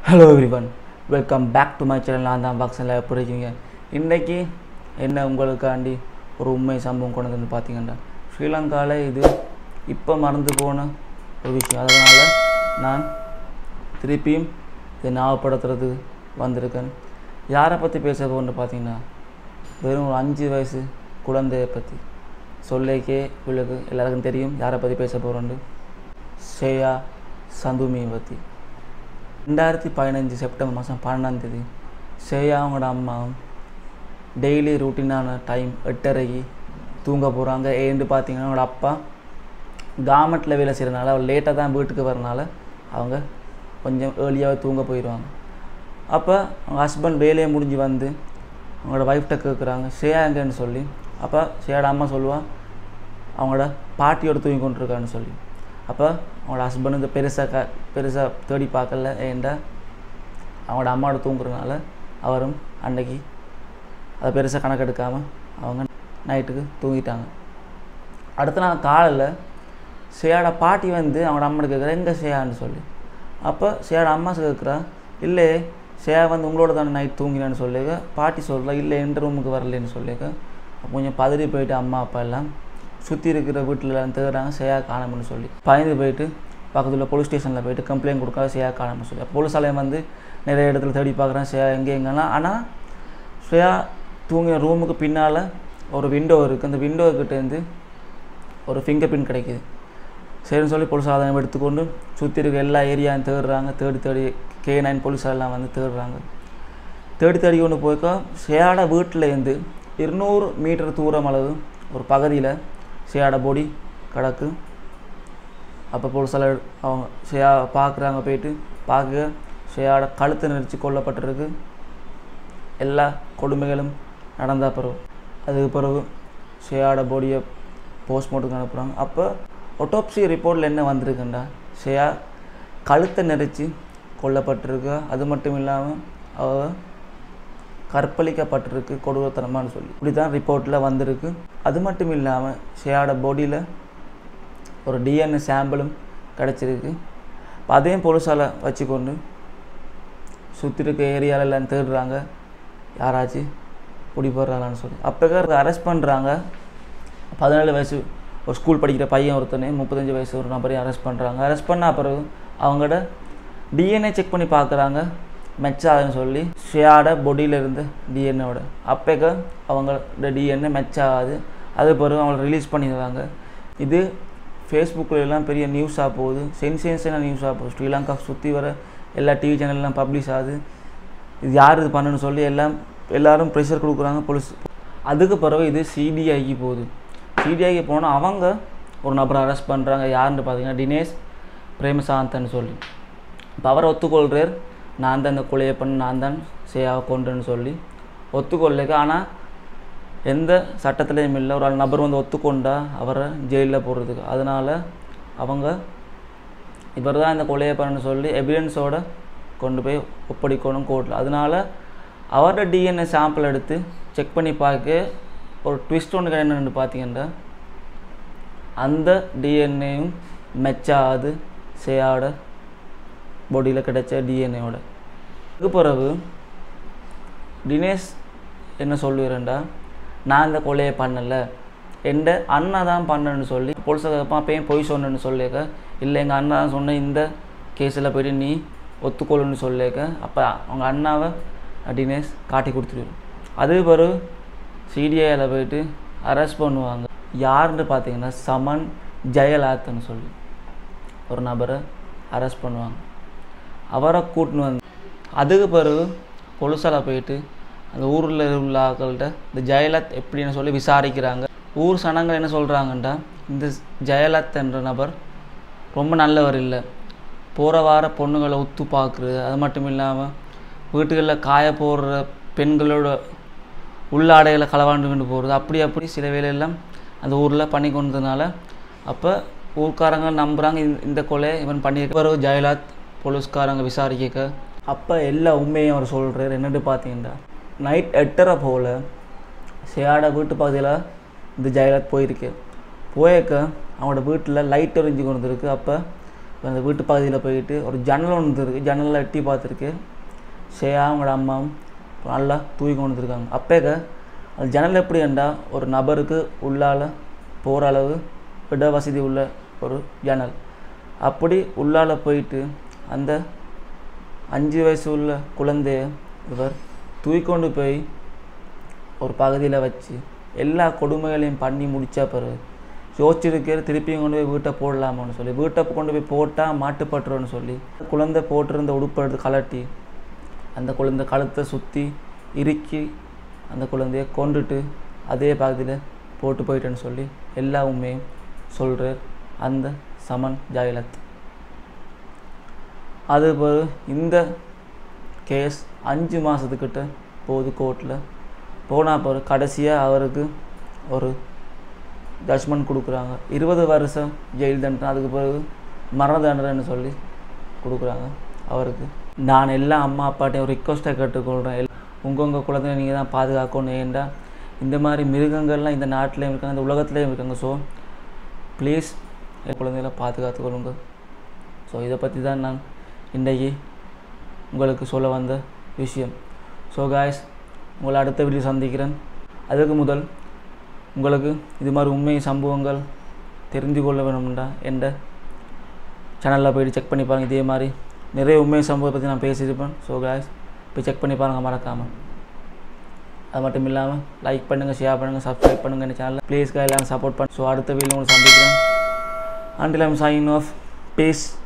hello everyone welcome back to my channel நான் தான் பாக்ஸில் எப்படி இருக்கீங்க இன்றைக்கி என்ன உங்களுக்காண்டி ஒரு உண்மை சம்பவம் கொண்டு வந்து பார்த்தீங்கன்னா ஸ்ரீலங்காவில் இது இப்போ மறந்து போன ஒரு விஷயம் அதனால் நான் திருப்பியும் இதை ஞாபகப்படுத்துறதுக்கு வந்திருக்கேன் யாரை பற்றி பேச போகணுன்னு பார்த்தீங்கன்னா வெறும் ஒரு அஞ்சு வயசு குழந்தைய பற்றி சொல்லேக்கே உங்களுக்கு எல்லாருக்கும் தெரியும் யாரை பற்றி பேச போகிறோன்னு ஷேயா சந்துமியை பற்றி ரெண்டாயிரத்தி பதினஞ்சு செப்டம்பர் மாதம் பன்னெண்டாம் தேதி ஷேயா அவங்களோட அம்மாவும் டெய்லி ரூட்டீனான டைம் எட்டரைக்கு தூங்க போகிறாங்க ஏன்னு பார்த்தீங்கன்னா அவங்களோட அப்பா கார்மெண்ட்டில் வேலை செய்கிறனால அவர் லேட்டாக தான் வீட்டுக்கு வரனால அவங்க கொஞ்சம் ஏர்லியாகவே தூங்க போயிடுவாங்க அப்போ அவங்க ஹஸ்பண்ட் வேலையை முடிஞ்சு வந்து அவங்களோட ஒய்ஃப்ட்ட கேட்குறாங்க ஷேயா எங்கன்னு சொல்லி அப்போ ஷேயோட அம்மா சொல்லுவாள் அவங்களோட பாட்டியோட தூங்கி கொண்டிருக்கான்னு சொல்லி அப்போ அவங்களோட ஹஸ்பண்ட் இந்த பெருசாக க பெருசாக தேடி பார்க்கல ஏன்டா அவங்களோட அம்மாவோட தூங்குறதுனால அவரும் அன்னைக்கு அதை பெருசாக கணக்கெடுக்காமல் அவங்க நைட்டுக்கு தூங்கிட்டாங்க அடுத்த நாள் காலையில் ஷேயோட பாட்டி வந்து அவங்களோட அம்மாட்ட கேட்குறா எங்கே ஷேயான்னு சொல்லி அப்போ ஷேயோட அம்மா கேட்குறா இல்லை ஷேயா வந்து உங்களோட தானே நைட் தூங்கினான்னு சொல்லிக்க பாட்டி சொல்கிறா இல்லை எந்த ரூமுக்கு வரலன்னு சொல்லிக்க அப்போ கொஞ்சம் பதறி போயிட்டு அம்மா அப்பா எல்லாம் சுற்றி இருக்கிற வீட்டில் எல்லாம் தேடுறாங்க ஷேயா காணாமன்னு சொல்லி பயந்து போயிட்டு பக்கத்தில் போலீஸ் ஸ்டேஷனில் போயிட்டு கம்ப்ளைண்ட் கொடுக்காத ஷேயா காணாமன்னு சொல்லி போலீஸ் ஆலயம் வந்து நிறைய இடத்துல தேடி பார்க்குறேன் ஷேயா எங்கே எங்கெல்லாம் ஆனால் ஷேயா தூங்கின ரூமுக்கு பின்னால் ஒரு விண்டோ இருக்குது அந்த விண்டோ கிட்டேருந்து ஒரு ஃபிங்கர் பிரிண்ட் கிடைக்கிது சரின்னு சொல்லி போலீஸ் ஆதாயம் எடுத்துக்கொண்டு சுற்றி இருக்க எல்லா ஏரியாவும் தேடுறாங்க தேடி தேடி கே நைன் போலீஸ் எல்லாம் வந்து தேடுறாங்க தேடி தேடி கொண்டு போய்க்கா ஷேயாட வீட்டிலேருந்து இருநூறு மீட்டர் தூரம் அளவு ஒரு பகுதியில் ஷேயாட பொடி கிடக்கு அப்போ போலீஸால் அவங்க ஷேயா பார்க்குறாங்க போயிட்டு பார்க்க ஷேயாட கழுத்தை நெரிச்சு கொல்லப்பட்டிருக்கு எல்லா கொடுமைகளும் நடந்த பிறகு அதுக்கு பிறகு ஷேயாட பாடியை போஸ்ட்மார்ட்டத்துக்கு அனுப்புகிறாங்க அப்போ ஒட்டோப்சி ரிப்போர்ட்டில் என்ன வந்திருக்குண்டா ஷேயா கழுத்தை நெரிச்சு கொல்லப்பட்டிருக்கு அது மட்டும் இல்லாமல் அவ கற்பழிக்கப்பட்டிருக்கு கொடூரத்தனமானு சொல்லி இப்படி தான் ரிப்போர்ட்டில் வந்திருக்கு அது மட்டும் இல்லாமல் ஷேயாட பாடியில் ஒரு டிஎன்ஏ சாம்பிளும் கிடச்சிருக்கு அதையும் போலீஸால் வச்சுக்கொண்டு சுற்றி இருக்க ஏரியாலெல்லாம் தேடுறாங்க யாராச்சும் பிடி போடுறாங்கன்னு சொல்லி அப்போ அரெஸ்ட் பண்ணுறாங்க பதினேழு வயசு ஒரு ஸ்கூல் படிக்கிற பையன் ஒருத்தனே முப்பத்தஞ்சு வயசு ஒரு நபரையும் அரெஸ்ட் பண்ணுறாங்க அரெஸ்ட் பண்ண பிறகு அவங்களோட டிஎன்ஏ செக் பண்ணி பார்க்குறாங்க மெச் ஆகுதுன்னு சொல்லி ஷேயாட பொடியில் இருந்த டிஎன்ஏவோட அப்போக்க அவங்களோட டிஎன்ஏ மெச் ஆகாது அது பிறகு அவங்கள ரிலீஸ் பண்ணிடுறாங்க இது ஃபேஸ்புக்கில் எல்லாம் பெரிய நியூஸாக போகுது சென்சேஷனாக நியூஸாக போகுது ஸ்ரீலங்கா சுற்றி வர எல்லா டிவி சேனல்லாம் பப்ளிஷ் ஆகுது இது யார் இது பண்ணணும்னு சொல்லி எல்லாம் எல்லோரும் ப்ரெஷர் கொடுக்குறாங்க போலீஸ் அதுக்கு பிறகு இது சிபிஐக்கு போகுது சிபிஐக்கு போனால் அவங்க ஒரு நபரை அரெஸ்ட் பண்ணுறாங்க யாருன்னு பார்த்தீங்கன்னா தினேஷ் பிரேமசாந்தன் சொல்லி இப்போ அவரை ஒத்துக்கொள்கிறார் நான் தான் இந்த கொலையை பண்ண நான் தான் சேயாவை கொண்டுன்னு சொல்லி ஒத்துக்கொள்ளைக்கு ஆனால் எந்த சட்டத்திலையும் இல்லை ஒரு ஆள் நபர் வந்து ஒத்துக்கொண்டா அவரை ஜெயிலில் போடுறதுக்கு அதனால் அவங்க இவர் தான் இந்த கொலையை பண்ணணும்னு சொல்லி எவிடன்ஸோட கொண்டு போய் ஒப்படைக்கணும் கோர்ட்டில் அதனால் அவரோட டிஎன்ஏ சாம்பிள் எடுத்து செக் பண்ணி பார்க்க ஒரு ட்விஸ்ட் ஒன்று என்னென்னு பார்த்தீங்கன்னா அந்த டிஎன்ஏயும் மெச்சாது சேயோட பாடியில் கிடைச்ச டிஎன்ஏவோட அதுக்கு பிறகு தினேஷ் என்ன சொல்லுவேன்டா நான் இந்த கொலையை பண்ணலை எந்த அண்ணா தான் பண்ணேன்னு சொல்லி போலீஸை அப்பையும் பொய் சொன்னேன்னு சொல்லியிருக்க இல்லை எங்கள் அண்ணா தான் சொன்ன இந்த கேஸில் போய்ட்டு நீ ஒத்துக்கொள்ளுன்னு சொல்லியிருக்க அப்போ அவங்க அண்ணாவை தினேஷ் காட்டி கொடுத்துருவோம் அது பிறகு சிடிஐயில் போயிட்டு அரெஸ்ட் பண்ணுவாங்க யாருன்னு பார்த்தீங்கன்னா சமன் ஜெயலலிதான்னு சொல்லி ஒரு நபரை அரெஸ்ட் பண்ணுவாங்க அவரை கூட்டின்னு வந்து அதுக்கு பிறகு பொலிசால் போயிட்டு அந்த ஊரில் உள்ள ஆக்கள்கிட்ட இந்த ஜெயலத் எப்படின்னு சொல்லி விசாரிக்கிறாங்க ஊர் சனங்கள் என்ன சொல்கிறாங்கன்ட்டா இந்த ஜெயலத் என்ற நபர் ரொம்ப நல்லவர் இல்லை போகிற வார பொண்ணுங்களை ஒத்து பார்க்குறது அது மட்டும் இல்லாமல் வீட்டுகளில் காய போடுற பெண்களோட உள்ளாடைகளை களவாண்டு கொண்டு போகிறது அப்படி அப்படி சில வேலையெல்லாம் அந்த ஊரில் பண்ணி கொண்டதுனால அப்போ ஊர்க்காரங்க நம்புகிறாங்க இந்த கொலை இவன் பண்ணியிருக்க பிறகு ஜெயலலித் போலீஸ்காரங்க விசாரிக்க அப்போ எல்லா உண்மையும் அவர் சொல்கிறார் என்னென்னு பார்த்தீங்கன்னா நைட் எட்டரை போல் சேயாட வீட்டு பகுதியில் இந்த ஜெயலலித் போயிருக்கு போயிருக்க அவனோட வீட்டில் லைட் எரிஞ்சு கொண்டு இருக்கு அப்போ அந்த வீட்டு பகுதியில் போயிட்டு ஒரு ஜன்னல் ஒன்று இருக்குது ஜன்னலில் எட்டி பார்த்துருக்கு ஷேயா அவங்களோட அம்மாவும் நல்லா தூக்கி கொண்டு வந்துருக்காங்க அப்பேக்க அந்த ஜன்னல் எப்படி என்றா ஒரு நபருக்கு உள்ளால் போகிற அளவு இட வசதி உள்ள ஒரு ஜன்னல் அப்படி உள்ளால் போயிட்டு அந்த அஞ்சு வயசு உள்ள குழந்தைய இவர் தூக்கிக்கொண்டு போய் ஒரு பகுதியில் வச்சு எல்லா கொடுமைகளையும் பண்ணி முடித்த பிறகு யோசிச்சிருக்கிற திருப்பியும் கொண்டு போய் வீட்டை போடலாமான்னு சொல்லி வீட்டை கொண்டு போய் போட்டால் மாட்டுப்பட்டுருன்னு சொல்லி குழந்தை போட்டிருந்த உடுப்பை எடுத்து கலட்டி அந்த குழந்தை கழுத்தை சுற்றி இறுக்கி அந்த குழந்தைய கொண்டுட்டு அதே பகுதியில் போட்டு போயிட்டேன்னு சொல்லி எல்லா உண்மையும் சொல்கிறார் அந்த சமன் ஜெயலலித் அது பிறகு இந்த கேஸ் அஞ்சு மாதத்துக்கிட்ட போகுது கோர்ட்டில் போனால் பிறகு கடைசியாக அவருக்கு ஒரு ஜட்ஜ்மெண்ட் கொடுக்குறாங்க இருபது வருஷம் ஜெயில் தண்டனை அதுக்கு பிறகு மரண தண்டனைன்னு சொல்லி கொடுக்குறாங்க அவருக்கு நான் எல்லா அம்மா அப்பாட்டையும் ஒரு ரிக்வஸ்ட்டை கேட்டுக்கொள்கிறேன் எல் உங்கள் உங்கள் குழந்தைய நீங்கள் தான் பாதுகாக்கணும் ஏன்டா இந்த மாதிரி மிருகங்கள்லாம் இந்த நாட்டிலையும் இருக்காங்க இந்த உலகத்துலேயும் இருக்காங்க ஸோ ப்ளீஸ் என் குழந்தைகளை பாதுகாத்துக்கொள்ளுங்க ஸோ இதை பற்றி தான் நான் இன்றைக்கி உங்களுக்கு சொல்ல வந்த விஷயம் ஸோ காய்ஸ் உங்களை அடுத்த வீடியோ சந்திக்கிறேன் அதுக்கு முதல் உங்களுக்கு இது மாதிரி உண்மை சம்பவங்கள் தெரிந்து கொள்ள வேணும்டா என்ற சேனலில் போயிட்டு செக் பண்ணி பாருங்கள் இதே மாதிரி நிறைய உண்மை சம்பவத்தை பற்றி நான் பேசியிருப்பேன் ஸோ காய்ஸ் போய் செக் பண்ணி பாருங்கள் மறக்காமல் அது மட்டும் இல்லாமல் லைக் பண்ணுங்கள் ஷேர் பண்ணுங்கள் சப்ஸ்கிரைப் பண்ணுங்கள் இந்த சேனலில் ப்ளீஸ் எல்லாம் சப்போர்ட் பண்ண ஸோ அடுத்த வீடியோ உங்களுக்கு சந்திக்கிறேன் until I'm sign off piece